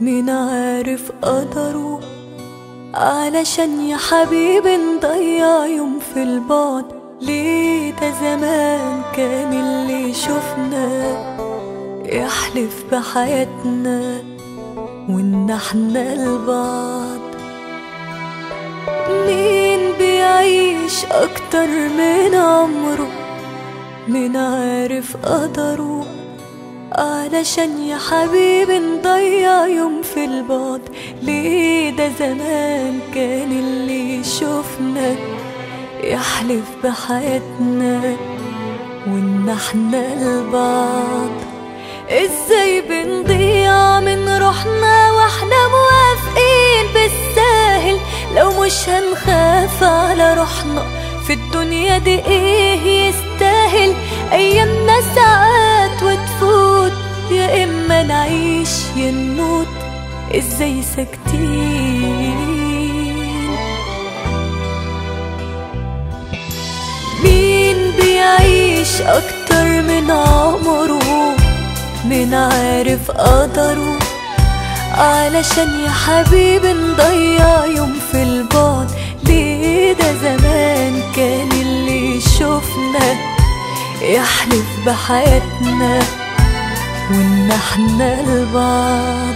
مين عارف قدره علشان يا حبيبي نضيع يوم في البعد ليه ده زمان كان اللي يشوفنا يحلف بحياتنا وان احنا لبعض مين بيعيش اكتر من عمره مين عارف قدره علشان يا حبيبي نضيع يوم في البعد ليه ده زمان كان اللي يشوفنا يحلف بحياتنا وان احنا لبعض ازاي بنضيع من روحنا واحنا موافقين بالساهل لو مش هنخاف على روحنا في الدنيا دي ايه يستاهل ايامنا ساعات وتفوت يا اما نعيش يا نموت ازاي ساكتين مين بيعيش اكتر من عمره مين عارف قدره علشان يا حبيبي نضيع يوم في البعد ليه ده زمان كان اللي يشوفنا يحلف بحياتنا وان احنا لبعض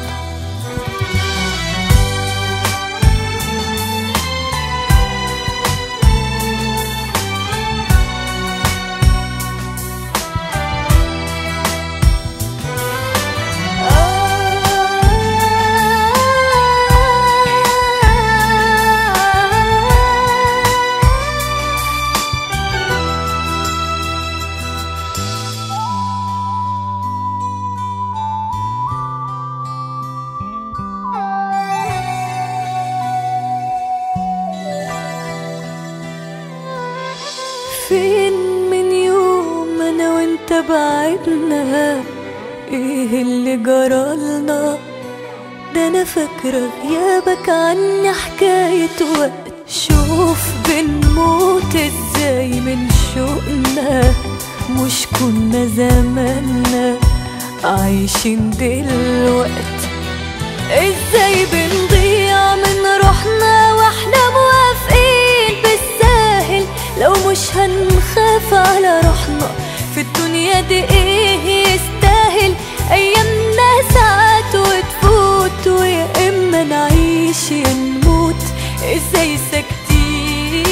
فين من يوم انا وانت بعدنا ايه اللي جرالنا ده انا فاكرة غيابك عني حكاية وقت شوف بنموت ازاي من شوقنا مش كنا زماننا عايشين دلوقت ازاي بنضيع من روحنا واحنا موافقين بالساهل لو مش هنخاف على روحنا في الدنيا دي ايه يستاهل ايامنا ساعات وتفوت ويا اما نعيش يا نموت ازاي ساكتين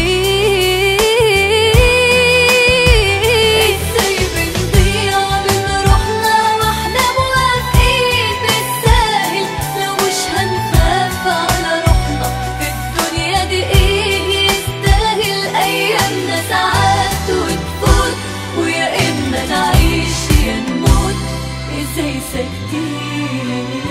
ازاي بنضيع من روحنا واحنا موافقين بالساهل لو مش هنخاف على روحنا في الدنيا دي ايه يستاهل ايامنا ساعات وتفوت ويا اما نعيش يا نموت ازاي ساكتين